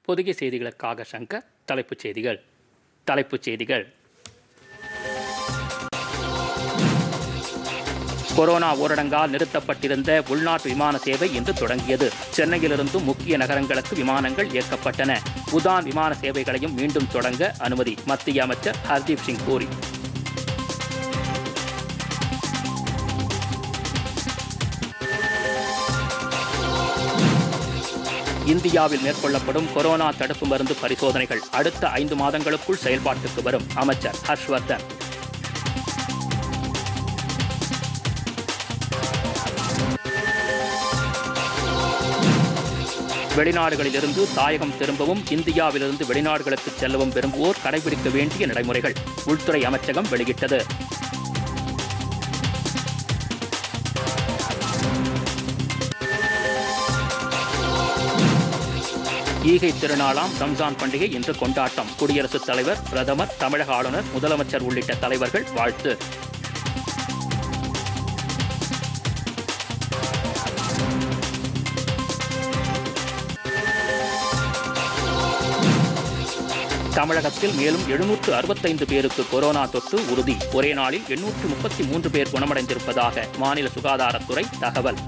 பொதிகை செய்திகளுக்காக சங்கர் தலைப்புச் செய்திகள் தலைப்புச் செய்திகள் கொரோனா ஊரடங்கால் நிறுத்தப்பட்டிருந்த உள்நாட்டு விமான சேவை இன்று தொடங்கியது சென்னையிலிருந்தும் முக்கிய நகரங்களுக்கு விமானங்கள் இயக்கப்பட்டன உதான் விமான சேவைகளையும் மீண்டும் தொடங்க அனுமதி மத்திய அமைச்சர் ஹர்தீப் சிங் பூரி இந்தியாவில் மேற்கொள்ளப்படும் கொரோனா தடுப்பு மருந்து பரிசோதனைகள் அடுத்த ஐந்து மாதங்களுக்குள் செயல்பாட்டுக்கு வரும் அமைச்சர் ஹர்ஷ்வர்தன் வெளிநாடுகளிலிருந்து தாயகம் திரும்பவும் இந்தியாவிலிருந்து வெளிநாடுகளுக்கு செல்லவும் விரும்புவோர் கடைபிடிக்க வேண்டிய நடைமுறைகள் உள்துறை அமைச்சகம் வெளியிட்டது ஈகை திருநாளாம் ரம்ஜான் பண்டிகை இன்று கொண்டாட்டம் குடியரசுத் தலைவர் பிரதமர் தமிழக ஆளுநர் முதலமைச்சர் உள்ளிட்ட தலைவர்கள் வாழ்த்து தமிழகத்தில் மேலும் எழுநூற்று அறுபத்தைந்து பேருக்கு கொரோனா தொற்று உறுதி ஒரே நாளில் எண்ணூற்று முப்பத்தி மூன்று பேர் குணமடைந்திருப்பதாக மாநில சுகாதாரத்துறை தகவல்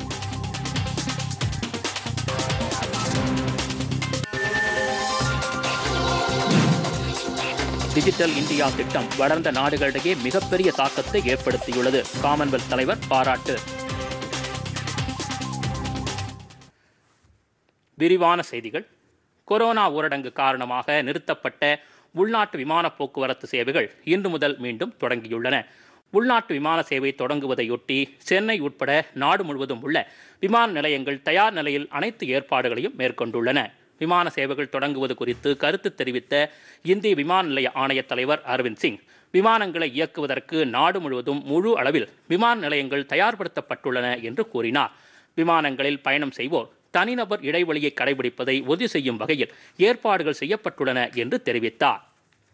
டிஜிட்டல் இந்தியா திட்டம் வளர்ந்த நாடுகளிடையே மிகப்பெரிய தாக்கத்தை ஏற்படுத்தியுள்ளது காமன்வெல்த் தலைவர் பாராட்டு விரிவான செய்திகள் கொரோனா ஊரடங்கு காரணமாக நிறுத்தப்பட்ட உள்நாட்டு விமான போக்குவரத்து சேவைகள் இன்று முதல் மீண்டும் தொடங்கியுள்ளன உள்நாட்டு விமான சேவை தொடங்குவதையொட்டி சென்னை உட்பட நாடு முழுவதும் உள்ள விமான நிலையங்கள் தயார் நிலையில் அனைத்து ஏற்பாடுகளையும் மேற்கொண்டுள்ளன விமான சேவைகள் தொடங்குவது குறித்து கருத்து தெரிவித்த இந்திய விமான நிலைய ஆணைய தலைவர் அரவிந்த் சிங் விமானங்களை இயக்குவதற்கு நாடு முழுவதும் முழு அளவில் விமான நிலையங்கள் தயார்படுத்தப்பட்டுள்ளன என்று கூறினார் விமானங்களில் பயணம் செய்வோர் தனிநபர் இடைவெளியை கடைபிடிப்பதை உறுதி செய்யும் வகையில் ஏற்பாடுகள் செய்யப்பட்டுள்ளன என்று தெரிவித்தார்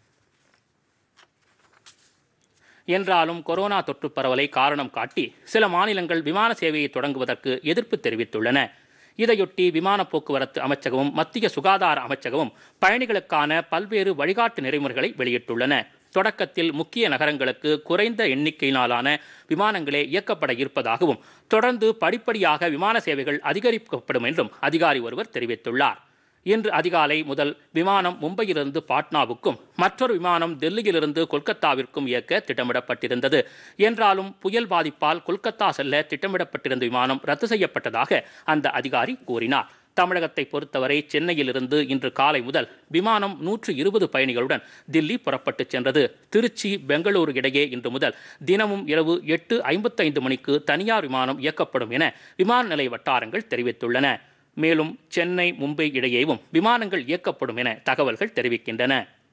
என்றாலும் கொரோனா தொற்று பரவலை காரணம் காட்டி சில மாநிலங்கள் விமான சேவையை தொடங்குவதற்கு எதிர்ப்பு தெரிவித்துள்ளன இதையொட்டி விமான போக்குவரத்து அமைச்சகமும் மத்திய சுகாதார அமைச்சகமும் பயணிகளுக்கான பல்வேறு வழிகாட்டு நெறிமுறைகளை வெளியிட்டுள்ளன தொடக்கத்தில் முக்கிய நகரங்களுக்கு குறைந்த எண்ணிக்கையிலான விமானங்களே இயக்கப்பட இருப்பதாகவும் தொடர்ந்து படிப்படியாக விமான சேவைகள் அதிகரிக்கப்படும் என்றும் அதிகாரி ஒருவர் தெரிவித்துள்ளார் இன்று அதிகாலை முதல் விமானம் மும்பையிலிருந்து பாட்னாவுக்கும் மற்றொரு விமானம் டெல்லியிலிருந்து கொல்கத்தாவிற்கும் இயக்க திட்டமிடப்பட்டிருந்தது என்றாலும் புயல் பாதிப்பால் கொல்கத்தா செல்ல திட்டமிடப்பட்டிருந்த விமானம் ரத்து செய்யப்பட்டதாக அந்த அதிகாரி கூறினார் தமிழகத்தை பொறுத்தவரை சென்னையிலிருந்து இன்று காலை முதல் விமானம் நூற்று இருபது பயணிகளுடன் தில்லி புறப்பட்டுச் சென்றது திருச்சி பெங்களூரு இடையே இன்று முதல் தினமும் இரவு எட்டு ஐம்பத்தைந்து மணிக்கு தனியார் விமானம் இயக்கப்படும் என விமான நிலைய வட்டாரங்கள் தெரிவித்துள்ளன மேலும் சென்னை மும்பை இடையேவும் விமானங்கள் இயக்கப்படும் என தகவல்கள் தெரிவிக்கின்றன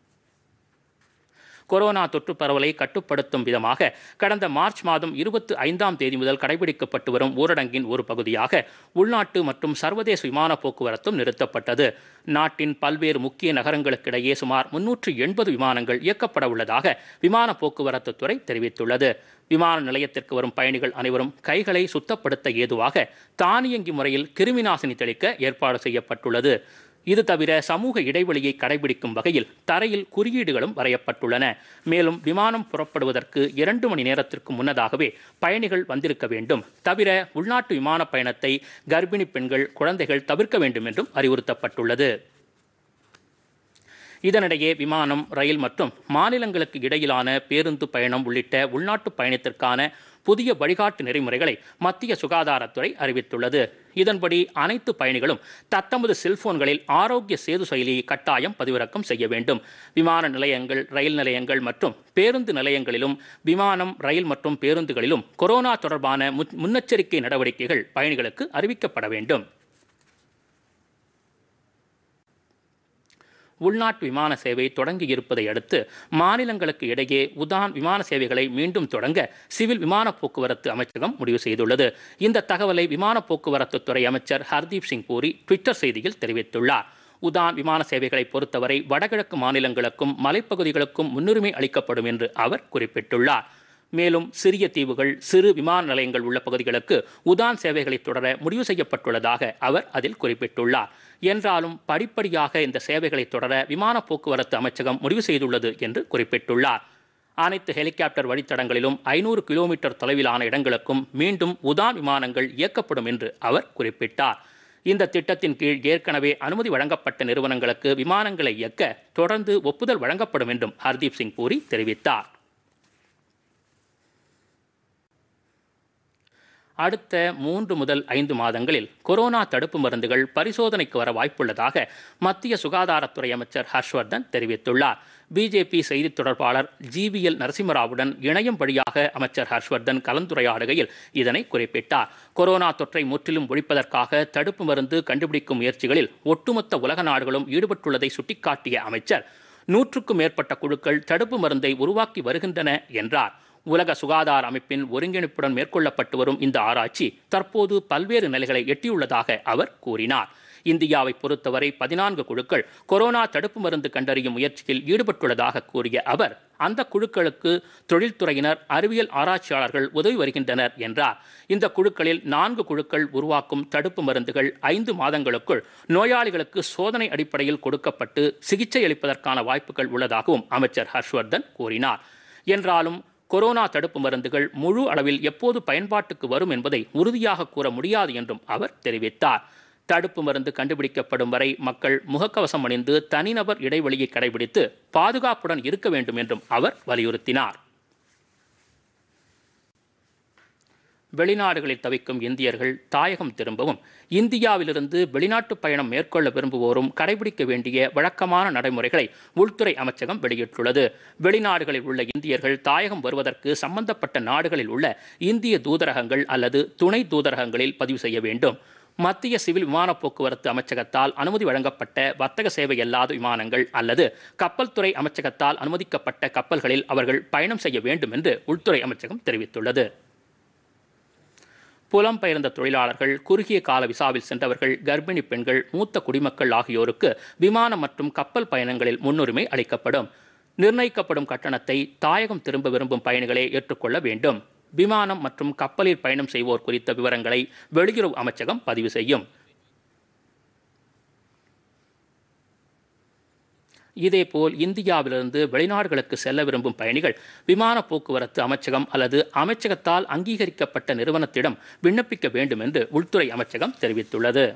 கொரோனா தொற்று பரவலை கட்டுப்படுத்தும் விதமாக கடந்த மார்ச் மாதம் இருபத்தி ஐந்தாம் தேதி முதல் கடைபிடிக்கப்பட்டு வரும் ஊரடங்கின் ஒரு பகுதியாக உள்நாட்டு மற்றும் சர்வதேச விமான போக்குவரத்தும் நிறுத்தப்பட்டது நாட்டின் பல்வேறு முக்கிய நகரங்களுக்கிடையே சுமார் முன்னூற்று எண்பது விமானங்கள் இயக்கப்பட உள்ளதாக விமான போக்குவரத்து துறை தெரிவித்துள்ளது விமான நிலையத்திற்கு வரும் பயணிகள் அனைவரும் கைகளை சுத்தப்படுத்த ஏதுவாக தானியங்கி முறையில் கிருமிநாசினி தெளிக்க ஏற்பாடு செய்யப்பட்டுள்ளது இது தவிர சமூக இடைவெளியை கடைபிடிக்கும் வகையில் தரையில் குறியீடுகளும் வரையப்பட்டுள்ளன மேலும் விமானம் புறப்படுவதற்கு இரண்டு மணி நேரத்திற்கு முன்னதாகவே பயணிகள் வந்திருக்க வேண்டும் தவிர உள்நாட்டு விமான பயணத்தை கர்ப்பிணி பெண்கள் குழந்தைகள் தவிர்க்க வேண்டும் என்றும் அறிவுறுத்தப்பட்டுள்ளது இதனிடையே விமானம் ரயில் மற்றும் மாநிலங்களுக்கு இடையிலான பேருந்து பயணம் உள்ளிட்ட உள்நாட்டு பயணத்திற்கான புதிய வழிகாட்டு நெறிமுறைகளை மத்திய சுகாதாரத்துறை அறிவித்துள்ளது இதன்படி அனைத்து பயணிகளும் தத்தமது செல்போன்களில் ஆரோக்கிய சேது செயலியை கட்டாயம் பதிவிறக்கம் செய்ய வேண்டும் விமான நிலையங்கள் ரயில் நிலையங்கள் மற்றும் பேருந்து நிலையங்களிலும் விமானம் ரயில் மற்றும் பேருந்துகளிலும் கொரோனா தொடர்பான முன்னெச்சரிக்கை நடவடிக்கைகள் பயணிகளுக்கு அறிவிக்கப்பட வேண்டும் உள்நாட்டு விமான சேவை தொடங்கி இருப்பதை அடுத்து மாநிலங்களுக்கு இடையே உதான் விமான சேவைகளை மீண்டும் தொடங்க சிவில் விமான போக்குவரத்து அமைச்சகம் முடிவு செய்துள்ளது இந்த தகவலை விமான போக்குவரத்து துறை அமைச்சர் ஹர்தீப் சிங் பூரி ட்விட்டர் செய்தியில் தெரிவித்துள்ளார் உதான் விமான சேவைகளை பொறுத்தவரை வடகிழக்கு மாநிலங்களுக்கும் மலைப்பகுதிகளுக்கும் முன்னுரிமை அளிக்கப்படும் என்று அவர் குறிப்பிட்டுள்ளார் மேலும் சிறிய தீவுகள் சிறு விமான நிலையங்கள் உள்ள பகுதிகளுக்கு உதான் சேவைகளை தொடர முடிவு செய்யப்பட்டுள்ளதாக அவர் அதில் குறிப்பிட்டுள்ளார் என்றாலும் படிப்படியாக இந்த சேவைகளை தொடர விமான போக்குவரத்து அமைச்சகம் முடிவு செய்துள்ளது என்று குறிப்பிட்டுள்ளார் அனைத்து ஹெலிகாப்டர் வழித்தடங்களிலும் ஐநூறு கிலோமீட்டர் தொலைவிலான இடங்களுக்கும் மீண்டும் உதான் விமானங்கள் இயக்கப்படும் என்று அவர் குறிப்பிட்டார் இந்த திட்டத்தின் கீழ் ஏற்கனவே அனுமதி வழங்கப்பட்ட நிறுவனங்களுக்கு விமானங்களை இயக்க தொடர்ந்து ஒப்புதல் வழங்கப்படும் என்றும் ஹர்தீப் சிங் பூரி தெரிவித்தார் அடுத்த மூன்று முதல் ஐந்து மாதங்களில் கொரோனா தடுப்பு மருந்துகள் பரிசோதனைக்கு வர வாய்ப்புள்ளதாக மத்திய சுகாதாரத்துறை அமைச்சர் ஹர்ஷ்வர்தன் தெரிவித்துள்ளார் பிஜேபி செய்தித் தொடர்பாளர் ஜிவிஎல் நரசிம்மராவுடன் இணையம் வழியாக அமைச்சர் ஹர்ஷ்வர்தன் கலந்துரையாடுகையில் இதனை குறிப்பிட்டார் கொரோனா தொற்றை முற்றிலும் ஒழிப்பதற்காக தடுப்பு மருந்து கண்டுபிடிக்கும் முயற்சிகளில் ஒட்டுமொத்த உலக நாடுகளும் ஈடுபட்டுள்ளதை சுட்டிக்காட்டிய அமைச்சர் நூற்றுக்கும் மேற்பட்ட குழுக்கள் தடுப்பு மருந்தை உருவாக்கி வருகின்றன என்றார் உலக சுகாதார அமைப்பின் ஒருங்கிணைப்புடன் மேற்கொள்ளப்பட்டு வரும் இந்த ஆராய்ச்சி தற்போது பல்வேறு நிலைகளை எட்டியுள்ளதாக அவர் கூறினார் இந்தியாவை பொறுத்தவரை பதினான்கு குழுக்கள் கொரோனா தடுப்பு மருந்து கண்டறியும் முயற்சியில் ஈடுபட்டுள்ளதாக கூறிய அவர் அந்த குழுக்களுக்கு தொழில்துறையினர் அறிவியல் ஆராய்ச்சியாளர்கள் உதவி வருகின்றனர் என்றார் இந்த குழுக்களில் நான்கு குழுக்கள் உருவாக்கும் தடுப்பு மருந்துகள் ஐந்து மாதங்களுக்குள் நோயாளிகளுக்கு சோதனை அடிப்படையில் கொடுக்கப்பட்டு சிகிச்சை அளிப்பதற்கான வாய்ப்புகள் உள்ளதாகவும் அமைச்சர் ஹர்ஷ்வர்தன் கூறினார் என்றாலும் கொரோனா தடுப்பு மருந்துகள் முழு அளவில் எப்போது பயன்பாட்டுக்கு வரும் என்பதை உறுதியாக கூற முடியாது என்றும் அவர் தெரிவித்தார் தடுப்பு மருந்து கண்டுபிடிக்கப்படும் வரை மக்கள் முகக்கவசம் அணிந்து தனிநபர் இடைவெளியை கடைபிடித்து பாதுகாப்புடன் இருக்க வேண்டும் என்றும் அவர் வலியுறுத்தினார் வெளிநாடுகளில் தவிக்கும் இந்தியர்கள் தாயகம் திரும்பவும் இந்தியாவிலிருந்து வெளிநாட்டு பயணம் மேற்கொள்ள விரும்புவோரும் கடைபிடிக்க வேண்டிய வழக்கமான நடைமுறைகளை உள்துறை அமைச்சகம் வெளியிட்டுள்ளது வெளிநாடுகளில் உள்ள இந்தியர்கள் தாயகம் வருவதற்கு சம்பந்தப்பட்ட நாடுகளில் உள்ள இந்திய தூதரகங்கள் அல்லது துணை தூதரகங்களில் பதிவு செய்ய வேண்டும் மத்திய சிவில் விமான போக்குவரத்து அமைச்சகத்தால் அனுமதி வழங்கப்பட்ட வர்த்தக சேவை அல்லாத விமானங்கள் அல்லது கப்பல் துறை அமைச்சகத்தால் அனுமதிக்கப்பட்ட கப்பல்களில் அவர்கள் பயணம் செய்ய வேண்டும் என்று உள்துறை அமைச்சகம் தெரிவித்துள்ளது புலம்பெயர்ந்த தொழிலாளர்கள் குறுகிய கால விசாவில் சென்றவர்கள் கர்ப்பிணி பெண்கள் மூத்த குடிமக்கள் ஆகியோருக்கு விமானம் மற்றும் கப்பல் பயணங்களில் முன்னுரிமை அளிக்கப்படும் நிர்ணயிக்கப்படும் கட்டணத்தை தாயகம் திரும்ப விரும்பும் பயணிகளே ஏற்றுக்கொள்ள வேண்டும் விமானம் மற்றும் கப்பலில் பயணம் செய்வோர் குறித்த விவரங்களை வெளியுறவு அமைச்சகம் பதிவு செய்யும் இதேபோல் இந்தியாவிலிருந்து வெளிநாடுகளுக்கு செல்ல விரும்பும் பயணிகள் விமான போக்குவரத்து அமைச்சகம் அல்லது அமைச்சகத்தால் அங்கீகரிக்கப்பட்ட நிறுவனத்திடம் விண்ணப்பிக்க வேண்டும் என்று உள்துறை அமைச்சகம் தெரிவித்துள்ளது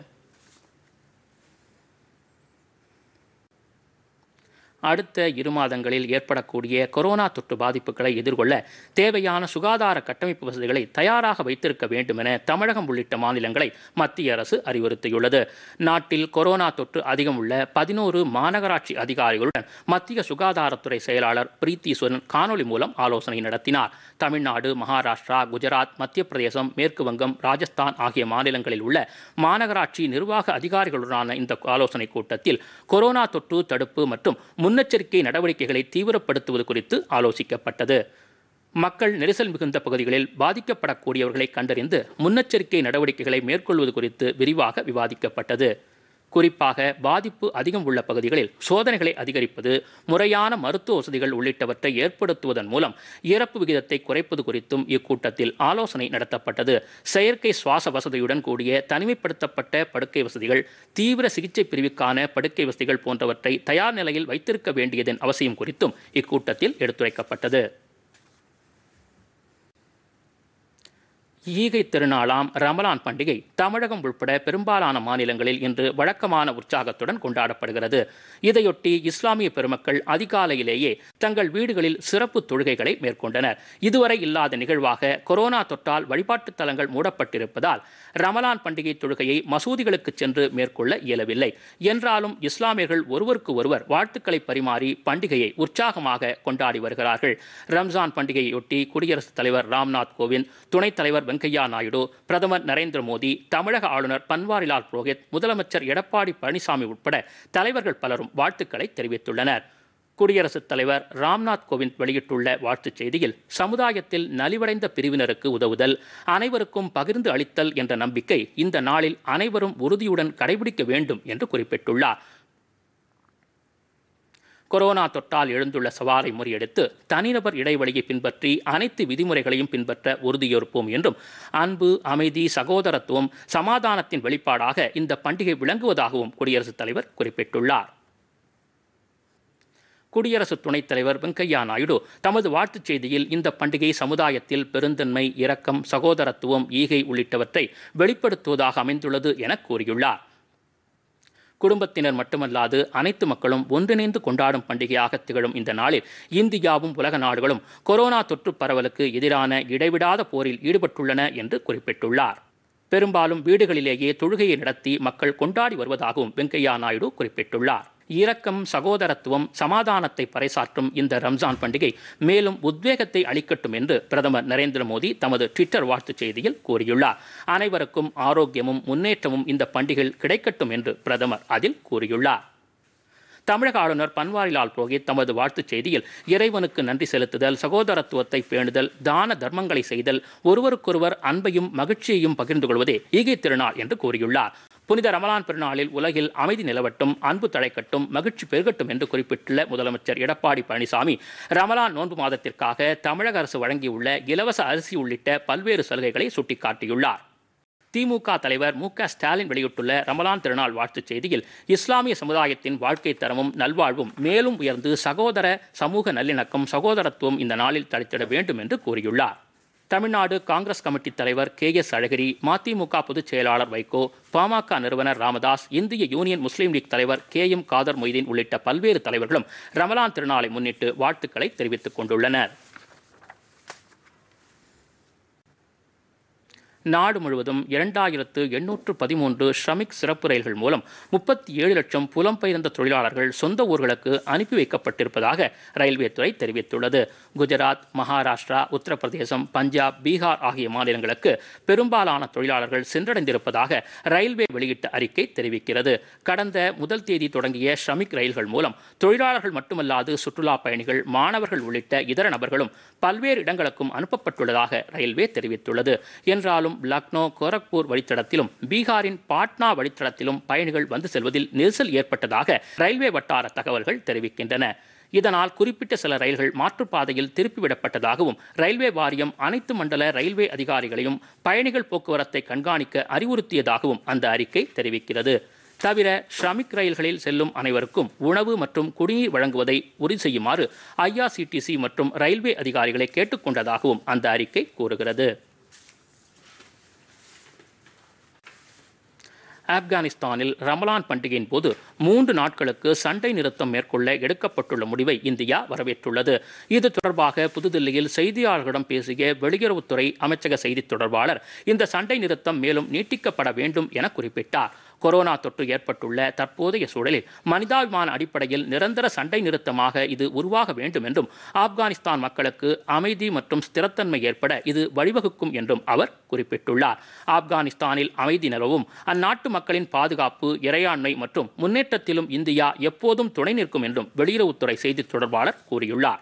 அடுத்த இரு மாதங்களில் ஏற்படக்கூடிய கொரோனா தொற்று பாதிப்புகளை எதிர்கொள்ள தேவையான சுகாதார கட்டமைப்பு வசதிகளை தயாராக வைத்திருக்க வேண்டும் என தமிழகம் உள்ளிட்ட மாநிலங்களை மத்திய அரசு அறிவுறுத்தியுள்ளது நாட்டில் கொரோனா தொற்று அதிகம் உள்ள பதினோரு மாநகராட்சி அதிகாரிகளுடன் மத்திய சுகாதாரத்துறை செயலாளர் பிரீத்தீஸ்வரன் காணொலி மூலம் ஆலோசனை நடத்தினார் தமிழ்நாடு மகாராஷ்டிரா குஜராத் மத்திய பிரதேசம் மேற்கு வங்கம் ராஜஸ்தான் ஆகிய மாநிலங்களில் உள்ள மாநகராட்சி நிர்வாக அதிகாரிகளுடனான இந்த ஆலோசனைக் கூட்டத்தில் கொரோனா தொற்று தடுப்பு மற்றும் முன்னெச்சரிக்கை நடவடிக்கைகளை தீவிரப்படுத்துவது குறித்து ஆலோசிக்கப்பட்டது மக்கள் நெரிசல் மிகுந்த பகுதிகளில் பாதிக்கப்படக்கூடியவர்களை கண்டறிந்து முன்னெச்சரிக்கை நடவடிக்கைகளை மேற்கொள்வது குறித்து விரிவாக விவாதிக்கப்பட்டது குறிப்பாக பாதிப்பு அதிகம் உள்ள பகுதிகளில் சோதனைகளை அதிகரிப்பது முறையான மருத்துவ வசதிகள் உள்ளிட்டவற்றை ஏற்படுத்துவதன் மூலம் இறப்பு விகிதத்தை குறைப்பது குறித்தும் இக்கூட்டத்தில் ஆலோசனை நடத்தப்பட்டது செயற்கை சுவாச வசதியுடன் கூடிய தனிமைப்படுத்தப்பட்ட படுக்கை வசதிகள் தீவிர சிகிச்சை பிரிவுக்கான படுக்கை வசதிகள் போன்றவற்றை தயார் நிலையில் வைத்திருக்க வேண்டியதன் அவசியம் குறித்தும் இக்கூட்டத்தில் எடுத்துரைக்கப்பட்டது ஈகை திருநாளாம் ரமலான் பண்டிகை தமிழகம் உட்பட பெரும்பாலான மாநிலங்களில் இன்று வழக்கமான உற்சாகத்துடன் கொண்டாடப்படுகிறது இதையொட்டி இஸ்லாமிய பெருமக்கள் அதிகாலையிலேயே தங்கள் வீடுகளில் சிறப்பு தொழுகைகளை மேற்கொண்டனர் இதுவரை இல்லாத நிகழ்வாக கொரோனா தொற்றால் வழிபாட்டுத் தலங்கள் மூடப்பட்டிருப்பதால் ரமலான் பண்டிகை தொழுகையை மசூதிகளுக்கு சென்று மேற்கொள்ள இயலவில்லை என்றாலும் இஸ்லாமியர்கள் ஒருவருக்கு ஒருவர் வாழ்த்துக்களை பரிமாறி பண்டிகையை உற்சாகமாக கொண்டாடி வருகிறார்கள் ரம்ஜான் பண்டிகையொட்டி குடியரசுத் தலைவர் ராம்நாத் கோவிந்த் துணைத் தலைவர் வெங்கையா நாயுடு பிரதமர் நரேந்திர மோடி தமிழக ஆளுநர் பன்வாரிலால் புரோஹித் முதலமைச்சர் எடப்பாடி பழனிசாமி உட்பட தலைவர்கள் பலரும் வாழ்த்துக்களை தெரிவித்துள்ளனர் குடியரசுத் தலைவர் ராம்நாத் கோவிந்த் வெளியிட்டுள்ள வாழ்த்துச் செய்தியில் சமுதாயத்தில் நலிவடைந்த பிரிவினருக்கு உதவுதல் அனைவருக்கும் பகிர்ந்து அளித்தல் என்ற நம்பிக்கை இந்த நாளில் அனைவரும் உறுதியுடன் கடைபிடிக்க வேண்டும் என்று குறிப்பிட்டுள்ளார் கொரோனா தொற்றால் எழுந்துள்ள சவாலை முறியடித்து தனிநபர் இடைவெளியை பின்பற்றி அனைத்து விதிமுறைகளையும் பின்பற்ற உறுதியேற்போம் என்றும் அன்பு அமைதி சகோதரத்துவம் சமாதானத்தின் வெளிப்பாடாக இந்த பண்டிகை விளங்குவதாகவும் குடியரசுத் தலைவர் குறிப்பிட்டுள்ளார் குடியரசு துணைத் தலைவர் வெங்கையா நாயுடு தமது வாழ்த்துச் செய்தியில் இந்த பண்டிகை சமுதாயத்தில் பெருந்தன்மை இரக்கம் சகோதரத்துவம் ஈகை உள்ளிட்டவற்றை வெளிப்படுத்துவதாக அமைந்துள்ளது என கூறியுள்ளார் குடும்பத்தினர் மட்டுமல்லாது அனைத்து மக்களும் ஒன்றிணைந்து கொண்டாடும் பண்டிகையாக திகழும் இந்த நாளில் இந்தியாவும் உலக நாடுகளும் கொரோனா தொற்று பரவலுக்கு எதிரான இடைவிடாத போரில் ஈடுபட்டுள்ளன என்று குறிப்பிட்டுள்ளார் பெரும்பாலும் வீடுகளிலேயே தொழுகையை நடத்தி மக்கள் கொண்டாடி வருவதாகவும் வெங்கையா நாயுடு குறிப்பிட்டுள்ளார் இரக்கம் சகோதரத்துவம் சமாதானத்தை பறைசாற்றும் இந்த ரம்ஜான் பண்டிகை மேலும் உத்வேகத்தை அளிக்கட்டும் என்று பிரதமர் நரேந்திர மோடி தமது ட்விட்டர் வாழ்த்துச் செய்தியில் கூறியுள்ளார் அனைவருக்கும் ஆரோக்கியமும் முன்னேற்றமும் இந்த பண்டிகையில் கிடைக்கட்டும் என்று பிரதமர் அதில் கூறியுள்ளார் தமிழக ஆளுநர் பன்வாரிலால் புரோஹித் தமது வாழ்த்துச் செய்தியில் இறைவனுக்கு நன்றி செலுத்துதல் சகோதரத்துவத்தை பேணுதல் தான தர்மங்களை செய்தல் ஒருவருக்கொருவர் அன்பையும் மகிழ்ச்சியையும் பகிர்ந்து கொள்வதே ஈகை திருநாள் என்று கூறியுள்ளார் புனித ரமலான் பெருநாளில் உலகில் அமைதி நிலவட்டும் அன்பு தழைக்கட்டும் மகிழ்ச்சி பெருகட்டும் என்று குறிப்பிட்டுள்ள முதலமைச்சர் எடப்பாடி பழனிசாமி ரமலான் நோன்பு மாதத்திற்காக தமிழக அரசு வழங்கியுள்ள இலவச அரிசி உள்ளிட்ட பல்வேறு சலுகைகளை சுட்டிக்காட்டியுள்ளார் திமுக தலைவர் மு க ஸ்டாலின் வெளியிட்டுள்ள ரமலான் திருநாள் வாழ்த்துச் செய்தியில் இஸ்லாமிய சமுதாயத்தின் வாழ்க்கை தரமும் நல்வாழ்வும் மேலும் உயர்ந்து சகோதர சமூக நல்லிணக்கம் சகோதரத்துவம் இந்த நாளில் தளித்திட வேண்டும் என்று கூறியுள்ளார் தமிழ்நாடு காங்கிரஸ் கமிட்டி தலைவர் கே எஸ் அழகிரி மதிமுக பொதுச் செயலாளர் வைகோ பாமக நிறுவனர் ராமதாஸ் இந்திய யூனியன் முஸ்லீம் லீக் தலைவர் கே எம் காதர் மொய்தீன் உள்ளிட்ட பல்வேறு தலைவர்களும் ரமலான் திருநாளை முன்னிட்டு வாழ்த்துக்களை தெரிவித்துக் கொண்டுள்ளனர் நாடு முழுவதும் இரண்டாயிரத்து எண்ணூற்று பதிமூன்று ஷ்ரமிக் சிறப்பு ரயில்கள் மூலம் முப்பத்தி ஏழு லட்சம் புலம்பெயர்ந்த தொழிலாளர்கள் சொந்த ஊர்களுக்கு அனுப்பி வைக்கப்பட்டிருப்பதாக ரயில்வே துறை தெரிவித்துள்ளது குஜராத் மகாராஷ்டிரா உத்தரப்பிரதேசம் பஞ்சாப் பீகார் ஆகிய மாநிலங்களுக்கு பெரும்பாலான தொழிலாளர்கள் சென்றடைந்திருப்பதாக ரயில்வே வெளியிட்ட அறிக்கை தெரிவிக்கிறது கடந்த முதல் தேதி தொடங்கிய ஷ்ரமிக் ரயில்கள் மூலம் தொழிலாளர்கள் மட்டுமல்லாது சுற்றுலா பயணிகள் மாணவர்கள் உள்ளிட்ட இதர நபர்களும் பல்வேறு இடங்களுக்கும் அனுப்பப்பட்டுள்ளதாக ரயில்வே தெரிவித்துள்ளது என்றாலும் லக்னோ கோரக்பூர் வழித்தடத்திலும் பீகாரின் பாட்னா வழித்தடத்திலும் பயணிகள் வந்து செல்வதில் நெரிசல் ஏற்பட்டதாக ரயில்வே வட்டார தகவல்கள் தெரிவிக்கின்றன இதனால் குறிப்பிட்ட சில ரயில்கள் மாற்றுப்பாதையில் திருப்பிவிடப்பட்டதாகவும் ரயில்வே வாரியம் அனைத்து மண்டல ரயில்வே அதிகாரிகளையும் பயணிகள் போக்குவரத்தை கண்காணிக்க அறிவுறுத்தியதாகவும் அந்த அறிக்கை தெரிவிக்கிறது தவிர ஷ்ரமிக் ரயில்களில் செல்லும் அனைவருக்கும் உணவு மற்றும் குடிநீர் வழங்குவதை உறுதி செய்யுமாறு ஐஆர்சிடிசி மற்றும் ரயில்வே அதிகாரிகளை கேட்டுக்கொண்டதாகவும் அந்த அறிக்கை கூறுகிறது ஆப்கானிஸ்தானில் ரமலான் பண்டிகையின் போது மூன்று நாட்களுக்கு சண்டை நிறுத்தம் மேற்கொள்ள எடுக்கப்பட்டுள்ள முடிவை இந்தியா வரவேற்றுள்ளது இது தொடர்பாக புதுதில்லியில் செய்தியாளர்களிடம் பேசிய வெளியுறவுத்துறை அமைச்சக செய்தித் தொடர்பாளர் இந்த சண்டை நிறுத்தம் மேலும் நீட்டிக்கப்பட வேண்டும் என குறிப்பிட்டார் கொரோனா தொற்று ஏற்பட்டுள்ள தற்போதைய சூழலில் மனிதாபிமான அடிப்படையில் நிரந்தர சண்டை நிறுத்தமாக இது உருவாக வேண்டும் என்றும் ஆப்கானிஸ்தான் மக்களுக்கு அமைதி மற்றும் ஸ்திரத்தன்மை ஏற்பட இது வழிவகுக்கும் என்றும் அவர் குறிப்பிட்டுள்ளார் ஆப்கானிஸ்தானில் அமைதி நிலவும் அந்நாட்டு மக்களின் பாதுகாப்பு இறையாண்மை மற்றும் முன்னேற்றத்திலும் இந்தியா எப்போதும் துணை நிற்கும் என்றும் வெளியுறவுத்துறை செய்தித் தொடர்பாளர் கூறியுள்ளார்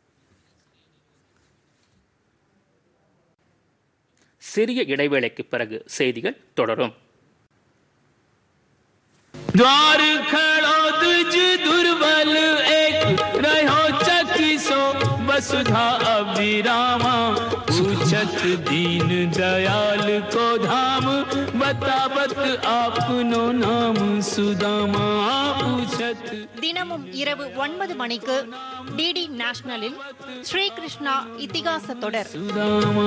சிறிய இடைவேளைக்கு பிறகு செய்திகள் தொடரும் द्वार खड़ो दुज दुर्बल एक रहो चकी सो वसुधा अविरामा पूछत दीन दयाल को धाम बतावत आपनो नाम सुदामा पूछत தினமும் இரவு ஒன்பது மணிக்கு டிடி நேஷனலில் ஸ்ரீ கிருஷ்ணா இத்திகாச தொடர் सुदामा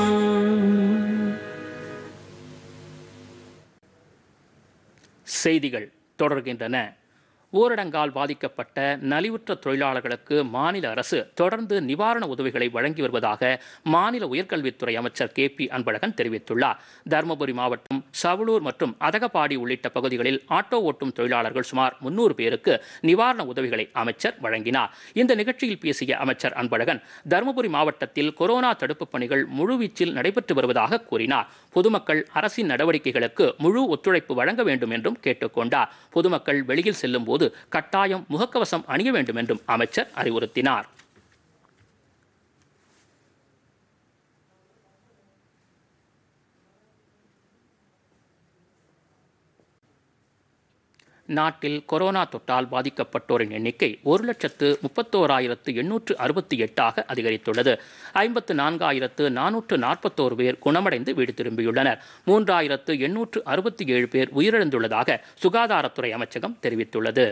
செய்திகள் தொடர்கின்றன ஊரடங்கால் பாதிக்கப்பட்ட நலிவுற்ற தொழிலாளர்களுக்கு மாநில அரசு தொடர்ந்து நிவாரண உதவிகளை வழங்கி வருவதாக மாநில உயர்கல்வித்துறை அமைச்சர் கே பி அன்பழகன் தெரிவித்துள்ளார் தருமபுரி மாவட்டம் சவளூர் மற்றும் அதகப்பாடி உள்ளிட்ட பகுதிகளில் ஆட்டோ ஓட்டும் தொழிலாளர்கள் சுமார் முன்னூறு பேருக்கு நிவாரண உதவிகளை அமைச்சர் வழங்கினார் இந்த நிகழ்ச்சியில் பேசிய அமைச்சர் அன்பழகன் தருமபுரி மாவட்டத்தில் கொரோனா தடுப்புப் பணிகள் முழுவீச்சில் நடைபெற்று வருவதாக கூறினார் பொதுமக்கள் அரசின் நடவடிக்கைகளுக்கு முழு ஒத்துழைப்பு வழங்க வேண்டும் என்றும் கேட்டுக்கொண்டார் பொதுமக்கள் வெளியில் செல்லும் போது கட்டாயம் முகக்கவசம் அணிய வேண்டும் என்றும் அமைச்சர் அறிவுறுத்தினார் நாட்டில் கொரோனா தொற்றால் பாதிக்கப்பட்டோரின் எண்ணிக்கை ஒரு லட்சத்து முப்பத்தோராயிரத்து எண்ணூற்று அறுபத்தி எட்டாக அதிகரித்துள்ளது ஐம்பத்து நான்காயிரத்து நானூற்று நாற்பத்தோரு பேர் குணமடைந்து வீடு திரும்பியுள்ளனர் மூன்றாயிரத்து எண்ணூற்று அறுபத்தி ஏழு பேர் உயிரிழந்துள்ளதாக சுகாதாரத்துறை அமைச்சகம் தெரிவித்துள்ளது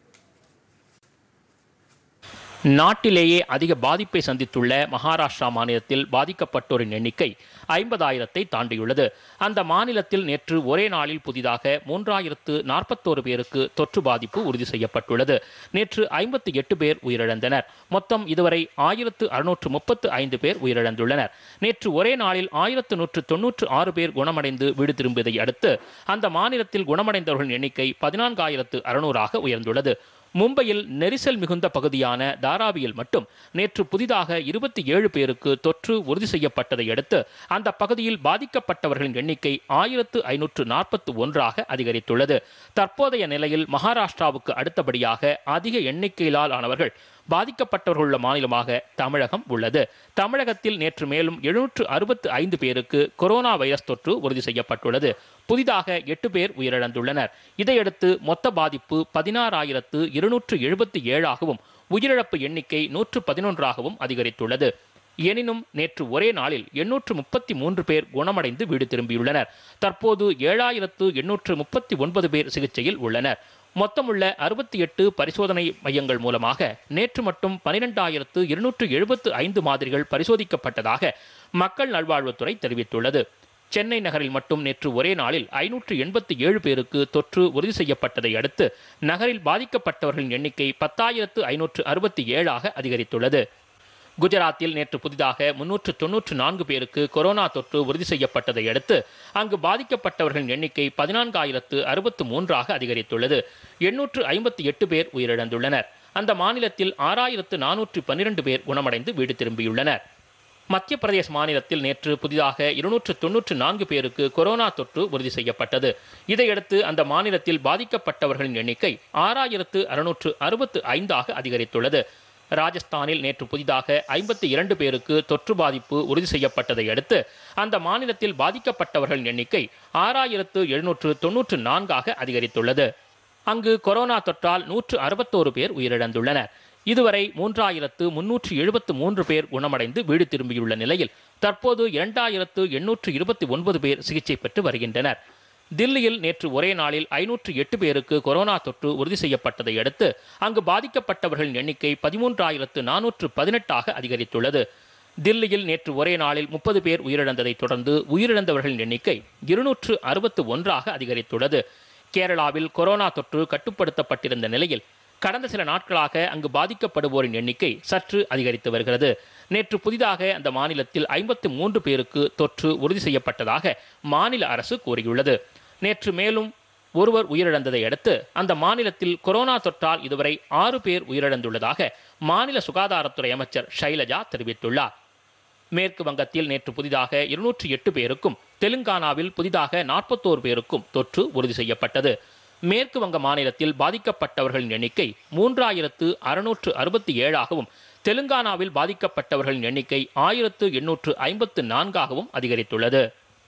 நாட்டிலேயே அதிக பாதிப்பை சந்தித்துள்ள மகாராஷ்டிரா மாநிலத்தில் பாதிக்கப்பட்டோரின் எண்ணிக்கை ஐம்பதாயிரத்தை தாண்டியுள்ளது அந்த மாநிலத்தில் நேற்று ஒரே நாளில் புதிதாக மூன்றாயிரத்து நாற்பத்தோரு பேருக்கு தொற்று பாதிப்பு உறுதி செய்யப்பட்டுள்ளது நேற்று ஐம்பத்தி எட்டு பேர் உயிரிழந்தனர் மொத்தம் இதுவரை ஆயிரத்து அறுநூற்று முப்பத்து ஐந்து பேர் உயிரிழந்துள்ளனர் நேற்று ஒரே நாளில் ஆயிரத்து நூற்று தொன்னூற்று ஆறு பேர் குணமடைந்து வீடு திரும்பியதை அடுத்து அந்த மாநிலத்தில் குணமடைந்தவர்களின் எண்ணிக்கை பதினான்காயிரத்து அறுநூறாக உயர்ந்துள்ளது மும்பையில் நெரிசல் மிகுந்த பகுதியான தாராவியில் மட்டும் நேற்று புதிதாக இருபத்தி ஏழு பேருக்கு தொற்று உறுதி செய்யப்பட்டதை அடுத்து அந்த பகுதியில் பாதிக்கப்பட்டவர்களின் எண்ணிக்கை ஆயிரத்து ஐநூற்று நாற்பத்தி ஒன்றாக அதிகரித்துள்ளது தற்போதைய நிலையில் மகாராஷ்டிராவுக்கு அடுத்தபடியாக அதிக எண்ணிக்கையிலால் ஆனவர்கள் பாதிக்கப்பட்டவர்கள் உள்ள மாநிலமாக தமிழகம் உள்ளது தமிழகத்தில் நேற்று மேலும் எழுநூற்று அறுபத்து ஐந்து பேருக்கு கொரோனா வைரஸ் தொற்று உறுதி செய்யப்பட்டுள்ளது புதிதாக எட்டு பேர் உயிரிழந்துள்ளனர் இதையடுத்து மொத்த பாதிப்பு பதினாறாயிரத்து இருநூற்று எழுபத்தி ஏழாகவும் உயிரிழப்பு எண்ணிக்கை நூற்று பதினொன்றாகவும் அதிகரித்துள்ளது எனினும் நேற்று ஒரே நாளில் எண்ணூற்று முப்பத்தி மூன்று பேர் குணமடைந்து வீடு திரும்பியுள்ளனர் தற்போது ஏழாயிரத்து எண்ணூற்று முப்பத்தி ஒன்பது பேர் சிகிச்சையில் உள்ளனர் மொத்தமுள்ள அறுபத்தி எட்டு பரிசோதனை மையங்கள் மூலமாக நேற்று மட்டும் பனிரெண்டாயிரத்து இருநூற்று எழுபத்து ஐந்து மாதிரிகள் பரிசோதிக்கப்பட்டதாக மக்கள் நல்வாழ்வுத்துறை தெரிவித்துள்ளது சென்னை நகரில் மட்டும் நேற்று ஒரே நாளில் ஐநூற்று எண்பத்தி ஏழு பேருக்கு தொற்று உறுதி செய்யப்பட்டதை அடுத்து நகரில் பாதிக்கப்பட்டவர்களின் எண்ணிக்கை பத்தாயிரத்து ஐநூற்று அறுபத்தி ஏழாக அதிகரித்துள்ளது குஜராத்தில் நேற்று புதிதாக முன்னூற்று தொன்னூற்று நான்கு பேருக்கு கொரோனா தொற்று உறுதி செய்யப்பட்டதை அடுத்து அங்கு பாதிக்கப்பட்டவர்களின் எண்ணிக்கை பதினான்காயிரத்து அறுபத்து மூன்றாக அதிகரித்துள்ளது எண்ணூற்று ஐம்பத்தி எட்டு பேர் உயிரிழந்துள்ளனர் அந்த மாநிலத்தில் ஆறாயிரத்து நானூற்று பன்னிரண்டு பேர் குணமடைந்து வீடு திரும்பியுள்ளனர் மத்திய பிரதேச மாநிலத்தில் நேற்று புதிதாக இருநூற்று தொன்னூற்று நான்கு பேருக்கு கொரோனா தொற்று உறுதி செய்யப்பட்டது இதையடுத்து அந்த மாநிலத்தில் பாதிக்கப்பட்டவர்களின் எண்ணிக்கை ஆறாயிரத்து அறுநூற்று அறுபத்து ஐந்தாக அதிகரித்துள்ளது ராஜஸ்தானில் நேற்று புதிதாக ஐம்பத்தி இரண்டு பேருக்கு தொற்று பாதிப்பு உறுதி செய்யப்பட்டதை அடுத்து அந்த மாநிலத்தில் பாதிக்கப்பட்டவர்களின் எண்ணிக்கை ஆறாயிரத்து எழுநூற்று தொன்னூற்று நான்காக அதிகரித்துள்ளது அங்கு கொரோனா தொற்றால் நூற்று அறுபத்தோரு பேர் உயிரிழந்துள்ளனர் இதுவரை மூன்றாயிரத்து முன்னூற்று எழுபத்து மூன்று பேர் குணமடைந்து வீடு திரும்பியுள்ள நிலையில் தற்போது இரண்டாயிரத்து எண்ணூற்று இருபத்தி ஒன்பது பேர் சிகிச்சை பெற்று வருகின்றனர் தில்லியில் நேற்று ஒரே நாளில் ஐநூற்று எட்டு பேருக்கு கொரோனா தொற்று உறுதி செய்யப்பட்டதை அடுத்து அங்கு பாதிக்கப்பட்டவர்களின் எண்ணிக்கை பதிமூன்றாயிரத்து நானூற்று பதினெட்டாக அதிகரித்துள்ளது தில்லியில் நேற்று ஒரே நாளில் முப்பது பேர் உயிரிழந்ததைத் தொடர்ந்து உயிரிழந்தவர்களின் எண்ணிக்கை இருநூற்று அறுபத்து ஒன்றாக அதிகரித்துள்ளது கேரளாவில் கொரோனா தொற்று கட்டுப்படுத்தப்பட்டிருந்த நிலையில் கடந்த சில நாட்களாக அங்கு பாதிக்கப்படுவோரின் எண்ணிக்கை சற்று அதிகரித்து வருகிறது நேற்று புதிதாக அந்த மாநிலத்தில் ஐம்பத்து மூன்று பேருக்கு தொற்று உறுதி செய்யப்பட்டதாக மாநில அரசு கூறியுள்ளது நேற்று மேலும் ஒருவர் உயிரிழந்ததை அடுத்து அந்த மாநிலத்தில் கொரோனா தொற்றால் இதுவரை ஆறு பேர் உயிரிழந்துள்ளதாக மாநில சுகாதாரத்துறை அமைச்சர் ஷைலஜா தெரிவித்துள்ளார் மேற்கு வங்கத்தில் நேற்று புதிதாக இருநூற்றி எட்டு பேருக்கும் தெலுங்கானாவில் புதிதாக நாற்பத்தோரு பேருக்கும் தொற்று உறுதி செய்யப்பட்டது மேற்கு வங்க மாநிலத்தில் பாதிக்கப்பட்டவர்களின் எண்ணிக்கை மூன்றாயிரத்து அறுநூற்று அறுபத்தி ஏழாகவும் தெலுங்கானாவில் பாதிக்கப்பட்டவர்களின் எண்ணிக்கை ஆயிரத்து எண்ணூற்று ஐம்பத்து நான்காகவும் அதிகரித்துள்ளது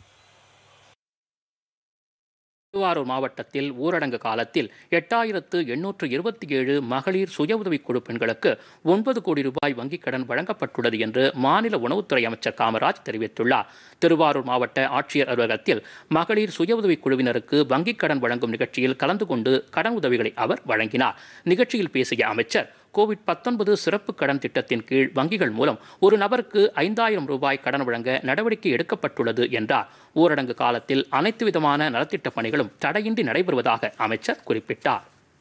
திருவாரூர் மாவட்டத்தில் ஊரடங்கு காலத்தில் எட்டாயிரத்து எண்ணூற்று இருபத்தி ஏழு மகளிர் சுய உதவிக் குழு பெண்களுக்கு ஒன்பது கோடி ரூபாய் வங்கிக் கடன் வழங்கப்பட்டுள்ளது என்று மாநில உணவுத்துறை அமைச்சர் காமராஜ் தெரிவித்துள்ளார் திருவாரூர் மாவட்ட ஆட்சியர் அலுவலகத்தில் மகளிர் சுய உதவிக் குழுவினருக்கு வங்கிக் கடன் வழங்கும் நிகழ்ச்சியில் கலந்து கொண்டு கடன் உதவிகளை அவர் வழங்கினார் நிகழ்ச்சியில் பேசிய அமைச்சர் கோவிட் பத்தொன்பது சிறப்பு கடன் திட்டத்தின் கீழ் வங்கிகள் மூலம் ஒரு நபருக்கு ஐந்தாயிரம் ரூபாய் கடன் வழங்க நடவடிக்கை எடுக்கப்பட்டுள்ளது என்றார் ஊரடங்கு காலத்தில் அனைத்து விதமான நலத்திட்ட பணிகளும் தடையின்றி நடைபெறுவதாக அமைச்சர் குறிப்பிட்டார்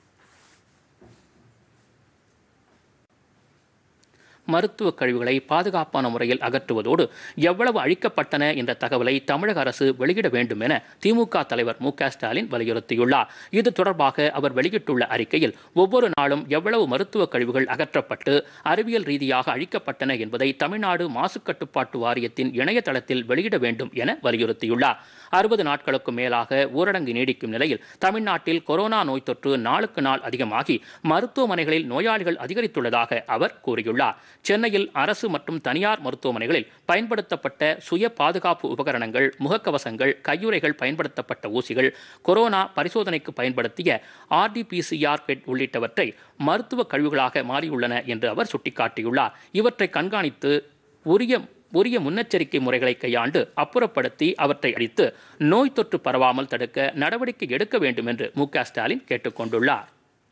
மருத்துவ கழிவுகளை பாதுகாப்பான முறையில் அகற்றுவதோடு எவ்வளவு அழிக்கப்பட்டன என்ற தகவலை தமிழக அரசு வெளியிட வேண்டும் என திமுக தலைவர் மு க ஸ்டாலின் வலியுறுத்தியுள்ளார் இது தொடர்பாக அவர் வெளியிட்டுள்ள அறிக்கையில் ஒவ்வொரு நாளும் எவ்வளவு மருத்துவ கழிவுகள் அகற்றப்பட்டு அறிவியல் ரீதியாக அழிக்கப்பட்டன என்பதை தமிழ்நாடு மாசு கட்டுப்பாட்டு வாரியத்தின் இணையதளத்தில் வெளியிட வேண்டும் என வலியுறுத்தியுள்ளார் அறுபது நாட்களுக்கு மேலாக ஊரடங்கு நீடிக்கும் நிலையில் தமிழ்நாட்டில் கொரோனா நோய் தொற்று நாளுக்கு நாள் அதிகமாகி மருத்துவமனைகளில் நோயாளிகள் அதிகரித்துள்ளதாக அவர் கூறியுள்ளார் சென்னையில் அரசு மற்றும் தனியார் மருத்துவமனைகளில் பயன்படுத்தப்பட்ட சுய பாதுகாப்பு உபகரணங்கள் முகக்கவசங்கள் கையுறைகள் பயன்படுத்தப்பட்ட ஊசிகள் கொரோனா பரிசோதனைக்கு பயன்படுத்திய ஆர்டிபிசிஆர் கிட் உள்ளிட்டவற்றை மருத்துவ கழிவுகளாக மாறியுள்ளன என்று அவர் சுட்டிக்காட்டியுள்ளார் இவற்றை கண்காணித்து உரிய உரிய முன்னெச்சரிக்கை முறைகளை கையாண்டு அப்புறப்படுத்தி அவற்றை அழித்து நோய் தொற்று பரவாமல் தடுக்க நடவடிக்கை எடுக்க வேண்டும் என்று மு க ஸ்டாலின் கேட்டுக்கொண்டுள்ளார்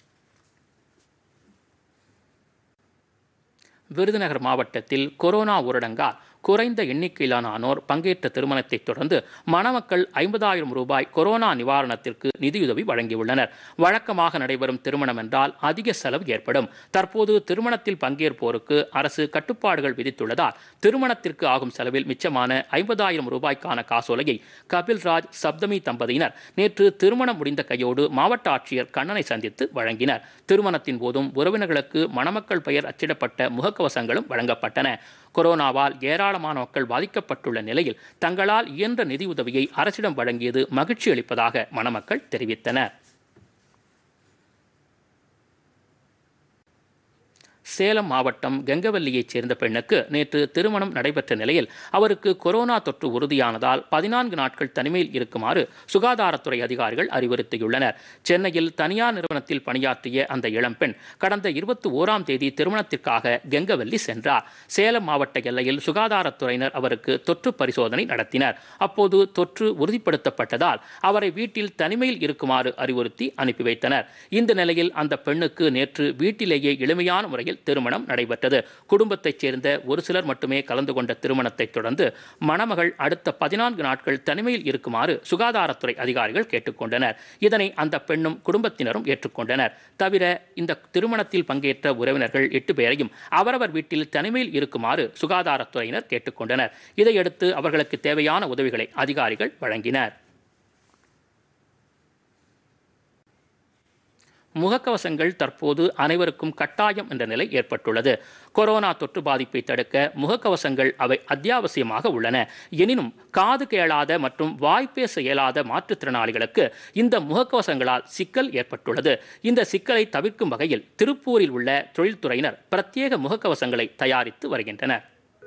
விருதுநகர் மாவட்டத்தில் கொரோனா ஊரடங்கால் குறைந்த எண்ணிக்கையிலானோர் பங்கேற்ற திருமணத்தை தொடர்ந்து மணமக்கள் ஐம்பதாயிரம் ரூபாய் கொரோனா நிவாரணத்திற்கு நிதியுதவி வழங்கியுள்ளனர் வழக்கமாக நடைபெறும் திருமணம் என்றால் அதிக செலவு ஏற்படும் தற்போது திருமணத்தில் பங்கேற்போருக்கு அரசு கட்டுப்பாடுகள் விதித்துள்ளதால் திருமணத்திற்கு ஆகும் செலவில் மிச்சமான ஐம்பதாயிரம் ரூபாய்க்கான காசோலையை கபில்ராஜ் சப்தமி தம்பதியினர் நேற்று திருமணம் முடிந்த கையோடு மாவட்ட ஆட்சியர் கண்ணனை சந்தித்து வழங்கினர் திருமணத்தின் போதும் உறவினர்களுக்கு மணமக்கள் பெயர் அச்சிடப்பட்ட முகக்கவசங்களும் வழங்கப்பட்டன கொரோனாவால் ஏராளமான மக்கள் பாதிக்கப்பட்டுள்ள நிலையில் தங்களால் இயன்ற நிதியுதவியை அரசிடம் வழங்கியது மகிழ்ச்சி அளிப்பதாக மணமக்கள் தெரிவித்தனர் சேலம் மாவட்டம் கெங்கவல்லியைச் சேர்ந்த பெண்ணுக்கு நேற்று திருமணம் நடைபெற்ற நிலையில் அவருக்கு கொரோனா தொற்று உறுதியானதால் பதினான்கு நாட்கள் தனிமையில் இருக்குமாறு சுகாதாரத்துறை அதிகாரிகள் அறிவுறுத்தியுள்ளனர் சென்னையில் தனியார் நிறுவனத்தில் பணியாற்றிய அந்த இளம்பெண் கடந்த இருபத்தி ஓராம் தேதி திருமணத்திற்காக கெங்கவல்லி சென்றார் சேலம் மாவட்ட எல்லையில் சுகாதாரத்துறையினர் அவருக்கு தொற்று பரிசோதனை நடத்தினர் அப்போது தொற்று உறுதிப்படுத்தப்பட்டதால் அவரை வீட்டில் தனிமையில் இருக்குமாறு அறிவுறுத்தி அனுப்பி வைத்தனர் இந்த நிலையில் அந்த பெண்ணுக்கு நேற்று வீட்டிலேயே எளிமையான முறையில் திருமணம் நடைபெற்றது குடும்பத்தைச் சேர்ந்த ஒரு சிலர் மட்டுமே கலந்து கொண்ட திருமணத்தைத் தொடர்ந்து மணமகள் அடுத்த பதினான்கு நாட்கள் தனிமையில் இருக்குமாறு சுகாதாரத்துறை அதிகாரிகள் கேட்டுக்கொண்டனர் இதனை அந்த பெண்ணும் குடும்பத்தினரும் ஏற்றுக்கொண்டனர் தவிர இந்த திருமணத்தில் பங்கேற்ற உறவினர்கள் எட்டு பேரையும் அவரவர் வீட்டில் தனிமையில் இருக்குமாறு சுகாதாரத்துறையினர் கேட்டுக்கொண்டனர் இதையடுத்து அவர்களுக்கு தேவையான உதவிகளை அதிகாரிகள் வழங்கினர் முகக்கவசங்கள் தற்போது அனைவருக்கும் கட்டாயம் என்ற நிலை ஏற்பட்டுள்ளது கொரோனா தொற்று பாதிப்பை தடுக்க முகக்கவசங்கள் அவை அத்தியாவசியமாக உள்ளன எனினும் காது கேளாத மற்றும் வாய்ப்பேச இயலாத மாற்றுத்திறனாளிகளுக்கு இந்த முகக்கவசங்களால் சிக்கல் ஏற்பட்டுள்ளது இந்த சிக்கலை தவிர்க்கும் வகையில் திருப்பூரில் உள்ள தொழில்துறையினர் பிரத்யேக முகக்கவசங்களை தயாரித்து வருகின்றனர்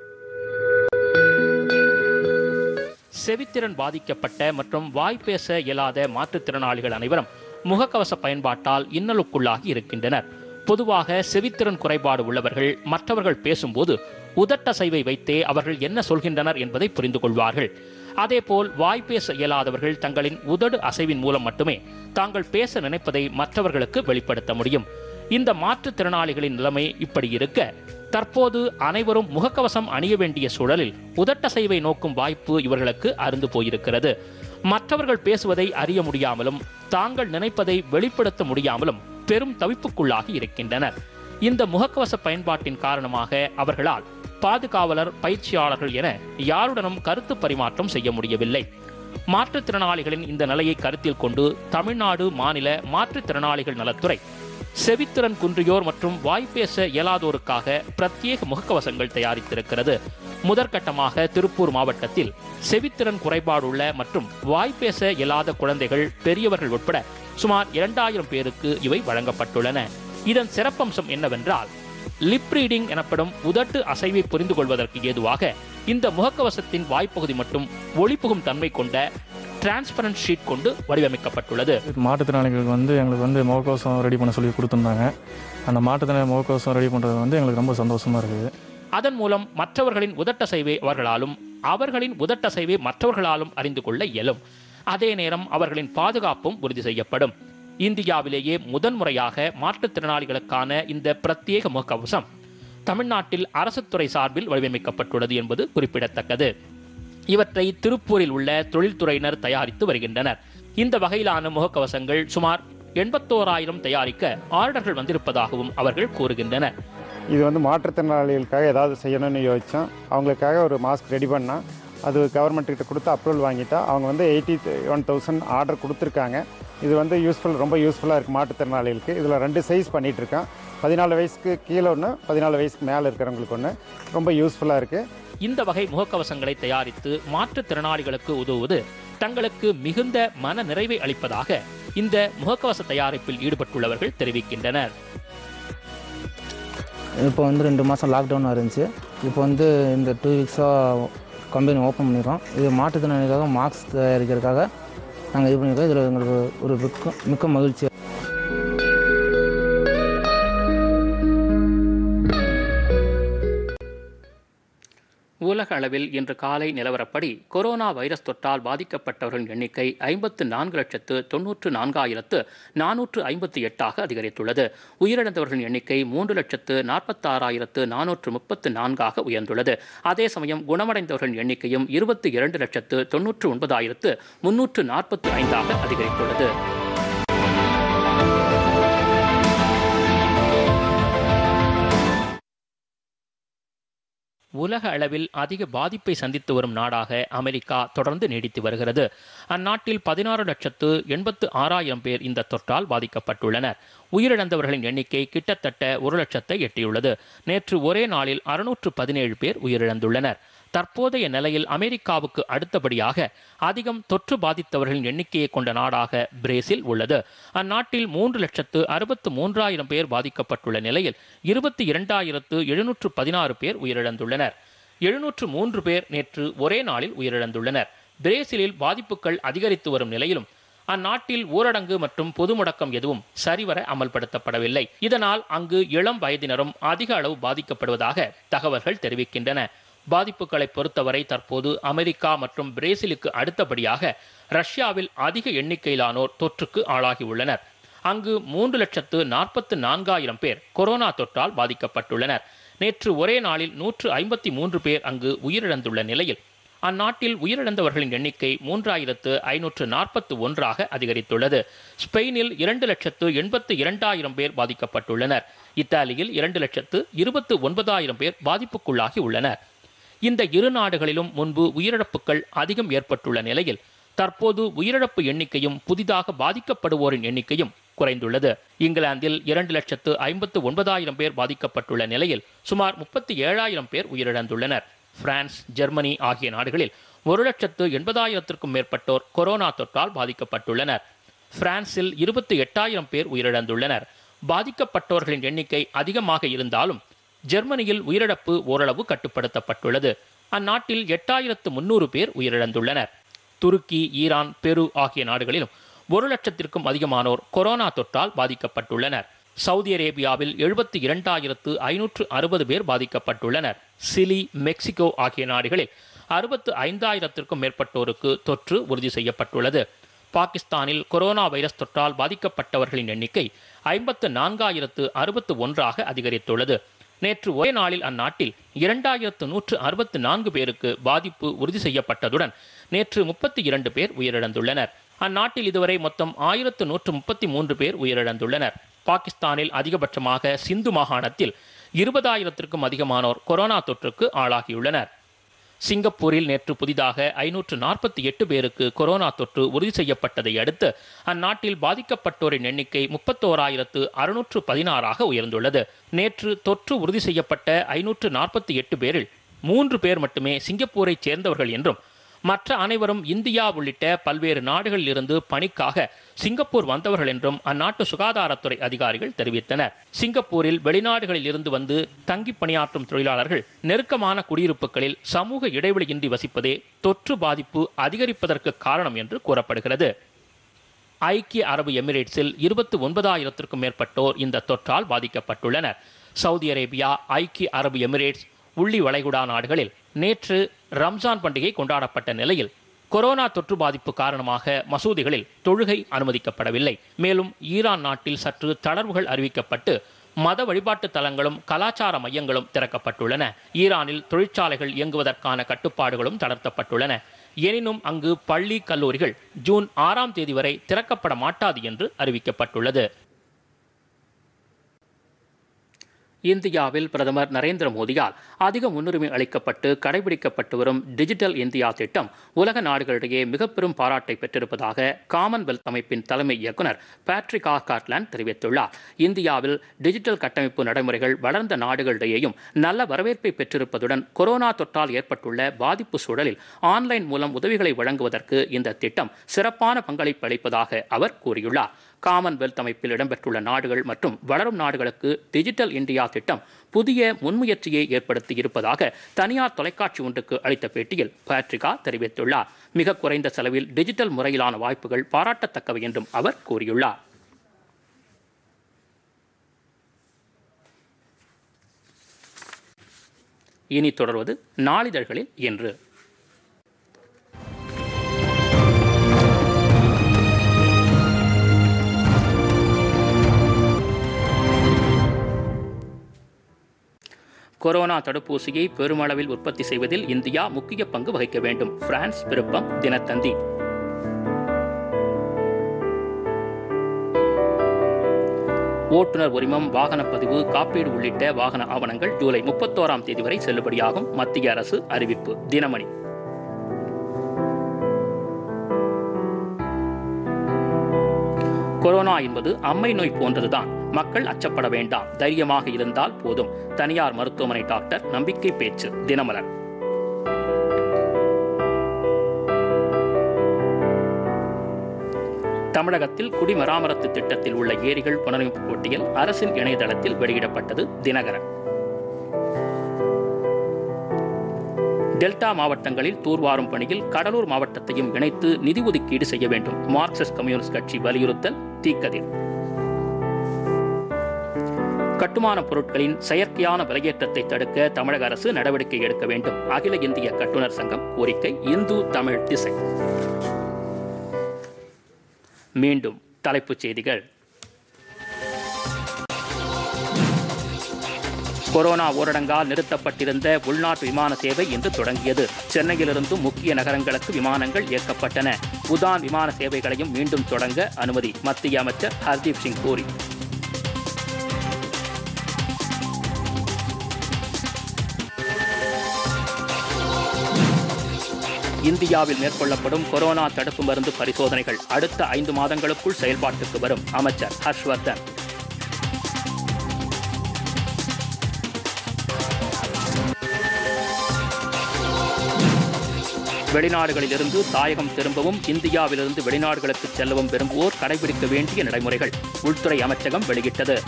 செவித்திறன் பாதிக்கப்பட்ட மற்றும் வாய்ப்பேச இயலாத மாற்றுத்திறனாளிகள் அனைவரும் முகக்கவச பயன்பாட்டால் இன்னலுக்குள்ளாகி இருக்கின்றனர் பொதுவாக செவித்திறன் குறைபாடு உள்ளவர்கள் மற்றவர்கள் பேசும்போது உதட்டசைவை வைத்தே அவர்கள் என்ன சொல்கின்றனர் என்பதை புரிந்து கொள்வார்கள் அதேபோல் வாய்ப்பேச இயலாதவர்கள் தங்களின் உதடு அசைவின் மூலம் மட்டுமே தாங்கள் பேச நினைப்பதை மற்றவர்களுக்கு வெளிப்படுத்த முடியும் இந்த மாற்றுத்திறனாளிகளின் நிலைமை இப்படி இருக்க தற்போது அனைவரும் முகக்கவசம் அணிய வேண்டிய சூழலில் உதட்டசைவை நோக்கும் வாய்ப்பு இவர்களுக்கு அருந்து போயிருக்கிறது மற்றவர்கள் பேசுவதை அறிய முடியாமலும் தாங்கள் நினைப்பதை வெளிப்படுத்த முடியாமலும் பெரும் தவிப்புக்குள்ளாகி இருக்கின்றனர் இந்த முகக்கவச பயன்பாட்டின் காரணமாக அவர்களால் பாதுகாவலர் பயிற்சியாளர்கள் என யாருடனும் கருத்து பரிமாற்றம் செய்ய முடியவில்லை மாற்றுத்திறனாளிகளின் இந்த நிலையை கருத்தில் கொண்டு தமிழ்நாடு மாநில மாற்றுத்திறனாளிகள் நலத்துறை செவித்திறன் குன்றியோர் மற்றும் வாய்ப்பேச இயலாதோருக்காக பிரத்யேக முகக்கவசங்கள் தயாரித்திருக்கிறது முதற்கட்டமாக திருப்பூர் மாவட்டத்தில் செவித்திறன் குறைபாடுள்ள மற்றும் வாய்ப்பேச இயலாத குழந்தைகள் பெரியவர்கள் உட்பட சுமார் இரண்டாயிரம் பேருக்கு இவை வழங்கப்பட்டுள்ளன இதன் சிறப்பம்சம் என்னவென்றால் லிப் ரீடிங் எனப்படும் உதட்டு அசைவை புரிந்து கொள்வதற்கு ஏதுவாக இந்த முகக்கவசத்தின் வாய்ப்பகுதி மட்டும் ஒளிபுகும் தன்மை கொண்ட டிரான்ஸ்பரண்ட் ஷீட் கொண்டு வடிவமைக்கப்பட்டுள்ளது மாற்றுத்திறனாளிகளுக்கு வந்து எங்களுக்கு வந்து முகக்கவசம் ரெடி பண்ண சொல்லி கொடுத்துருந்தாங்க அந்த மாற்றுத்திறனாளி முகக்கவசம் ரெடி பண்ணுறது வந்து எங்களுக்கு ரொம்ப சந்தோஷமாக இருக்குது அதன் மூலம் மற்றவர்களின் உதட்டசைவை அவர்களாலும் அவர்களின் உதட்டசைவை மற்றவர்களாலும் அறிந்து கொள்ள இயலும் அதே நேரம் அவர்களின் பாதுகாப்பும் உறுதி செய்யப்படும் இந்தியாவிலேயே முதன்முறையாக மாற்றுத்திறனாளிகளுக்கான இந்த பிரத்யேக முகக்கவசம் தமிழ்நாட்டில் அரசுத்துறை சார்பில் வடிவமைக்கப்பட்டுள்ளது என்பது குறிப்பிடத்தக்கது இவற்றை திருப்பூரில் உள்ள தொழில்துறையினர் தயாரித்து வருகின்றனர் இந்த வகையிலான முகக்கவசங்கள் சுமார் எண்பத்தோராயிரம் தயாரிக்க ஆர்டர்கள் வந்திருப்பதாகவும் அவர்கள் கூறுகின்றனர் இது வந்து மாற்றுத்திறனாளிகளுக்காக ஏதாவது செய்யணும்னு யோசித்தோம் அவங்களுக்காக ஒரு மாஸ்க் ரெடி பண்ணால் அது கவர்மெண்ட்டுக்கிட்ட கொடுத்து அப்ரூவல் வாங்கிட்டா அவங்க வந்து எயிட்டி ஒன் தௌசண்ட் ஆர்டர் கொடுத்துருக்காங்க இது வந்து யூஸ்ஃபுல் ரொம்ப யூஸ்ஃபுல்லாக இருக்குது மாற்றுத்திறனாளிகளுக்கு இதில் ரெண்டு சைஸ் பண்ணிகிட்ருக்கோம் பதினாலு வயசுக்கு கீழே ஒன்று பதினாலு வயசுக்கு மேலே இருக்கிறவங்களுக்கு ஒன்று ரொம்ப யூஸ்ஃபுல்லாக இருக்குது இந்த வகை முகக்கவசங்களை தயாரித்து மாற்றுத்திறனாளிகளுக்கு உதவுவது தங்களுக்கு மிகுந்த மன நிறைவை அளிப்பதாக இந்த முகக்கவச தயாரிப்பில் ஈடுபட்டுள்ளவர்கள் தெரிவிக்கின்றனர் இப்போ வந்து ரெண்டு மாதம் லாக்டவுன் இருந்துச்சு இப்போ வந்து இந்த டூ வீக்ஸாக கம்பெனி ஓப்பன் பண்ணிடுறோம் இது மாற்றுத்திறனாளிக்காக மாஸ்க் தயாரிக்கிறதுக்காக நாங்கள் இது பண்ணியிருக்கோம் இதில் எங்களுக்கு ஒரு மிக்க மிக்க மகிழ்ச்சி உலக அளவில் இன்று காலை நிலவரப்படி கொரோனா வைரஸ் தொற்றால் பாதிக்கப்பட்டவர்களின் எண்ணிக்கை ஐம்பத்து நான்கு லட்சத்து தொன்னூற்று நான்காயிரத்து நானூற்று ஐம்பத்தி எட்டாக அதிகரித்துள்ளது உயிரிழந்தவர்களின் எண்ணிக்கை மூன்று லட்சத்து நாற்பத்தாறாயிரத்து நானூற்று முப்பத்து நான்காக உயர்ந்துள்ளது அதே சமயம் குணமடைந்தவர்களின் எண்ணிக்கையும் இருபத்தி இரண்டு லட்சத்து தொன்னூற்று ஒன்பதாயிரத்து முன்னூற்று நாற்பத்து ஐந்தாக அதிகரித்துள்ளது உலக அளவில் அதிக பாதிப்பை சந்தித்து வரும் நாடாக அமெரிக்கா தொடர்ந்து நீடித்து வருகிறது அந்நாட்டில் பதினாறு லட்சத்து எண்பத்து ஆறாயிரம் பேர் இந்த தொற்றால் பாதிக்கப்பட்டுள்ளனர் உயிரிழந்தவர்களின் எண்ணிக்கை கிட்டத்தட்ட ஒரு லட்சத்தை எட்டியுள்ளது நேற்று ஒரே நாளில் அறுநூற்று பதினேழு பேர் உயிரிழந்துள்ளனர் தற்போதைய நிலையில் அமெரிக்காவுக்கு அடுத்தபடியாக அதிகம் தொற்று பாதித்தவர்களின் எண்ணிக்கையை கொண்ட நாடாக பிரேசில் உள்ளது அந்நாட்டில் மூன்று லட்சத்து அறுபத்து மூன்றாயிரம் பேர் பாதிக்கப்பட்டுள்ள நிலையில் இருபத்தி இரண்டாயிரத்து எழுநூற்று பதினாறு பேர் உயிரிழந்துள்ளனர் எழுநூற்று மூன்று பேர் நேற்று ஒரே நாளில் உயிரிழந்துள்ளனர் பிரேசிலில் பாதிப்புகள் அதிகரித்து வரும் நிலையிலும் அந்நாட்டில் ஊரடங்கு மற்றும் பொது முடக்கம் எதுவும் சரிவர அமல்படுத்தப்படவில்லை இதனால் அங்கு இளம் வயதினரும் அதிக அளவு பாதிக்கப்படுவதாக தகவல்கள் தெரிவிக்கின்றன பாதிப்புகளை பொறுத்தவரை தற்போது அமெரிக்கா மற்றும் பிரேசிலுக்கு அடுத்தபடியாக ரஷ்யாவில் அதிக எண்ணிக்கையிலானோர் தொற்றுக்கு ஆளாகியுள்ளனர் அங்கு மூன்று லட்சத்து நாற்பத்து நான்காயிரம் பேர் கொரோனா தொற்றால் பாதிக்கப்பட்டுள்ளனர் நேற்று ஒரே நாளில் நூற்று ஐம்பத்தி மூன்று பேர் அங்கு உயிரிழந்துள்ள நிலையில் அந்நாட்டில் உயிரிழந்தவர்களின் எண்ணிக்கை மூன்றாயிரத்து ஐநூற்று நாற்பத்து ஒன்றாக அதிகரித்துள்ளது ஸ்பெயினில் இரண்டு லட்சத்து எண்பத்து இரண்டாயிரம் பேர் பாதிக்கப்பட்டுள்ளனர் இத்தாலியில் இரண்டு லட்சத்து இருபத்து ஒன்பதாயிரம் பேர் பாதிப்புக்குள்ளாகி உள்ளனர் இந்த இரு நாடுகளிலும் முன்பு உயிரிழப்புகள் அதிகம் ஏற்பட்டுள்ள நிலையில் தற்போது உயிரிழப்பு எண்ணிக்கையும் புதிதாக பாதிக்கப்படுவோரின் எண்ணிக்கையும் குறைந்துள்ளது இங்கிலாந்தில் இரண்டு லட்சத்து ஐம்பத்து ஒன்பதாயிரம் பேர் பாதிக்கப்பட்டுள்ள நிலையில் சுமார் முப்பத்தி ஏழாயிரம் பேர் உயிரிழந்துள்ளனர் பிரான்ஸ் ஜெர்மனி ஆகிய நாடுகளில் ஒரு லட்சத்து எண்பதாயிரத்திற்கும் மேற்பட்டோர் கொரோனா தொற்றால் பாதிக்கப்பட்டுள்ளனர் பிரான்சில் இருபத்தி எட்டாயிரம் பேர் உயிரிழந்துள்ளனர் பாதிக்கப்பட்டோர்களின் எண்ணிக்கை அதிகமாக இருந்தாலும் ஜெர்மனியில் உயிரிழப்பு ஓரளவு கட்டுப்படுத்தப்பட்டுள்ளது அந்நாட்டில் எட்டாயிரத்து முன்னூறு பேர் உயிரிழந்துள்ளனர் துருக்கி ஈரான் பெரு ஆகிய நாடுகளிலும் ஒரு லட்சத்திற்கும் அதிகமானோர் கொரோனா தொற்றால் பாதிக்கப்பட்டுள்ளனர் சவுதி அரேபியாவில் எழுபத்தி இரண்டாயிரத்து ஐநூற்று அறுபது பேர் பாதிக்கப்பட்டுள்ளனர் சிலி மெக்சிகோ ஆகிய நாடுகளில் அறுபத்து ஐந்தாயிரத்திற்கும் மேற்பட்டோருக்கு தொற்று உறுதி செய்யப்பட்டுள்ளது பாகிஸ்தானில் கொரோனா வைரஸ் தொற்றால் பாதிக்கப்பட்டவர்களின் எண்ணிக்கை ஐம்பத்து நான்காயிரத்து அறுபத்து ஒன்றாக அதிகரித்துள்ளது நேற்று ஒரே நாளில் அந்நாட்டில் இரண்டாயிரத்து நூற்று அறுபத்து நான்கு பேருக்கு பாதிப்பு உறுதி செய்யப்பட்டதுடன் நேற்று முப்பத்தி இரண்டு பேர் உயிரிழந்துள்ளனர் அந்நாட்டில் இதுவரை மொத்தம் ஆயிரத்து நூற்று முப்பத்தி மூன்று பேர் உயிரிழந்துள்ளனர் பாகிஸ்தானில் அதிகபட்சமாக சிந்து மாகாணத்தில் இருபதாயிரத்திற்கும் அதிகமானோர் கொரோனா தொற்றுக்கு ஆளாகியுள்ளனர் சிங்கப்பூரில் நேற்று புதிதாக ஐநூற்று நாற்பத்தி எட்டு பேருக்கு கொரோனா தொற்று உறுதி செய்யப்பட்டதை அடுத்து அந்நாட்டில் பாதிக்கப்பட்டோரின் எண்ணிக்கை முப்பத்தோராயிரத்து அறுநூற்று பதினாறாக உயர்ந்துள்ளது நேற்று தொற்று உறுதி செய்யப்பட்ட ஐநூற்று நாற்பத்தி எட்டு பேரில் மூன்று பேர் மட்டுமே சிங்கப்பூரைச் சேர்ந்தவர்கள் என்றும் மற்ற அனைவரும் இந்தியா உள்ளிட்ட பல்வேறு நாடுகளில் இருந்து பணிக்காக சிங்கப்பூர் வந்தவர்கள் என்றும் அந்நாட்டு சுகாதாரத்துறை அதிகாரிகள் தெரிவித்தனர் சிங்கப்பூரில் வெளிநாடுகளில் இருந்து வந்து தங்கி பணியாற்றும் தொழிலாளர்கள் நெருக்கமான குடியிருப்புகளில் சமூக இடைவெளியின்றி வசிப்பதே தொற்று பாதிப்பு அதிகரிப்பதற்கு காரணம் என்று கூறப்படுகிறது ஐக்கிய அரபு எமிரேட்ஸில் இருபத்தி ஒன்பதாயிரத்திற்கும் மேற்பட்டோர் இந்த தொற்றால் பாதிக்கப்பட்டுள்ளனர் சவுதி அரேபியா ஐக்கிய அரபு எமிரேட்ஸ் உள்ளி வளைகுடா நாடுகளில் நேற்று ரம்ஜான் பண்டிகை கொண்டாடப்பட்ட நிலையில் கொரோனா தொற்று பாதிப்பு காரணமாக மசூதிகளில் தொழுகை அனுமதிக்கப்படவில்லை மேலும் ஈரான் நாட்டில் சற்று தளர்வுகள் அறிவிக்கப்பட்டு மத வழிபாட்டு தலங்களும் கலாச்சார மையங்களும் திறக்கப்பட்டுள்ளன ஈரானில் தொழிற்சாலைகள் இயங்குவதற்கான கட்டுப்பாடுகளும் தளர்த்தப்பட்டுள்ளன எனினும் அங்கு பள்ளி கல்லூரிகள் ஜூன் ஆறாம் தேதி வரை திறக்கப்பட மாட்டாது என்று அறிவிக்கப்பட்டுள்ளது இந்தியாவில் பிரதமர் நரேந்திர மோடியால் அதிக முன்னுரிமை அளிக்கப்பட்டு கடைபிடிக்கப்பட்டு வரும் டிஜிட்டல் இந்தியா திட்டம் உலக நாடுகளிடையே மிக பெரும் பாராட்டை பெற்றிருப்பதாக காமன்வெல்த் அமைப்பின் தலைமை இயக்குனர் பேட்ரிக் ஆர் காட்லாண்ட் தெரிவித்துள்ளார் இந்தியாவில் டிஜிட்டல் கட்டமைப்பு நடைமுறைகள் வளர்ந்த நாடுகளிடையேயும் நல்ல வரவேற்பை பெற்றிருப்பதுடன் கொரோனா தொற்றால் ஏற்பட்டுள்ள பாதிப்பு சூழலில் ஆன்லைன் மூலம் உதவிகளை வழங்குவதற்கு இந்த திட்டம் சிறப்பான பங்களிப்பு அளிப்பதாக அவர் கூறியுள்ளார் காமன்வெல்த் அமைப்பில் இடம்பெற்றுள்ள நாடுகள் மற்றும் வளரும் நாடுகளுக்கு டிஜிட்டல் இந்தியா திட்டம் புதிய முன்முயற்சியை ஏற்படுத்தி இருப்பதாக தனியார் தொலைக்காட்சி ஒன்றுக்கு அளித்த பேட்டியில் பேட்ரிகா தெரிவித்துள்ளார் மிக குறைந்த செலவில் டிஜிட்டல் முறையிலான வாய்ப்புகள் பாராட்டத்தக்கவை என்றும் அவர் கூறியுள்ளார் இனி தொடர்வது நாளிதழ்களில் என்று கொரோனா தடுப்பூசியை பெருமளவில் உற்பத்தி செய்வதில் இந்தியா முக்கிய பங்கு வகிக்க வேண்டும் பிரான்ஸ் விருப்பம் தினத்தந்தி ஓட்டுநர் உரிமம் வாகனப் பதிவு காப்பீடு உள்ளிட்ட வாகன ஆவணங்கள் ஜூலை முப்பத்தோராம் தேதி வரை செல்லுபடியாகும் மத்திய அரசு அறிவிப்பு தினமணி கொரோனா என்பது அம்மை நோய் போன்றதுதான் மக்கள் அச்சப்பட வேண்டாம் தைரியமாக இருந்தால் போதும் தனியார் மருத்துவமனை டாக்டர் நம்பிக்கை பேச்சு தினமலர் தமிழகத்தில் குடிமராமத்து திட்டத்தில் உள்ள ஏரிகள் புனரமைப்பு போட்டியில் அரசின் இணையதளத்தில் வெளியிடப்பட்டது தினகரன் டெல்டா மாவட்டங்களில் தூர்வாரும் பணியில் கடலூர் மாவட்டத்தையும் இணைத்து நிதி ஒதுக்கீடு செய்ய வேண்டும் மார்க்சிஸ்ட் கம்யூனிஸ்ட் கட்சி வலியுறுத்தல் தீக்கதிர் கட்டுமான பொருட்களின் செயற்கையான விலையேற்றத்தை தடுக்க தமிழக அரசு நடவடிக்கை எடுக்க வேண்டும் அகில இந்திய கட்டுனர் சங்கம் கோரிக்கை இந்து தமிழ் திசை மீண்டும் தலைப்புச் செய்திகள் கொரோனா ஊரடங்கால் நிறுத்தப்பட்டிருந்த உள்நாட்டு விமான சேவை இன்று தொடங்கியது சென்னையிலிருந்தும் முக்கிய நகரங்களுக்கு விமானங்கள் இயக்கப்பட்டன உதான் விமான சேவைகளையும் மீண்டும் தொடங்க அனுமதி மத்திய அமைச்சர் ஹர்தீப் சிங் பூரி இந்தியாவில் மேற்கொள்ளப்படும் கொரோனா தடுப்பு மருந்து பரிசோதனைகள் அடுத்த ஐந்து மாதங்களுக்குள் செயல்பாட்டுக்கு வரும் அமைச்சர் ஹர்ஷ்வர்தன் வெளிநாடுகளிலிருந்து தாயகம் திரும்பவும் இந்தியாவிலிருந்து வெளிநாடுகளுக்கு செல்லவும் விரும்புவோர் கடைபிடிக்க வேண்டிய நடைமுறைகள் உள்துறை அமைச்சகம் வெளியிட்டது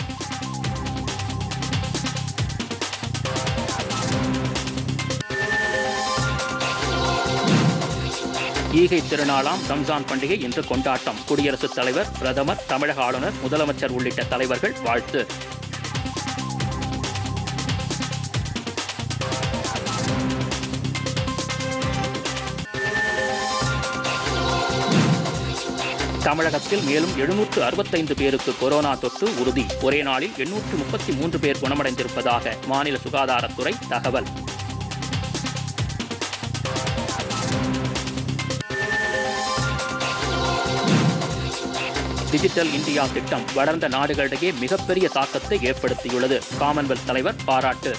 ஈகை திருநாளாம் ரம்ஜான் பண்டிகை இன்று கொண்டாட்டம் குடியரசுத் தலைவர் பிரதமர் தமிழக ஆளுநர் முதலமைச்சர் உள்ளிட்ட தலைவர்கள் வாழ்த்து தமிழகத்தில் மேலும் எழுநூற்று அறுபத்தைந்து பேருக்கு கொரோனா தொற்று உறுதி ஒரே நாளில் எண்ணூற்று முப்பத்தி மூன்று பேர் குணமடைந்திருப்பதாக மாநில சுகாதாரத்துறை தகவல் டிஜிட்டல் இந்தியா திட்டம் வளர்ந்த நாடுகளிடையே மிகப்பெரிய தாக்கத்தை ஏற்படுத்தியுள்ளது காமன்வெல்த் தலைவர் பாராட்டு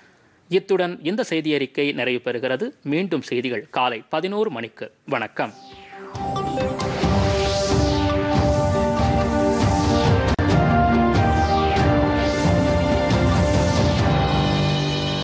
இத்துடன் இந்த செய்தி அறிக்கை நிறைவு பெறுகிறது மீண்டும் செய்திகள் காலை பதினோரு மணிக்கு வணக்கம்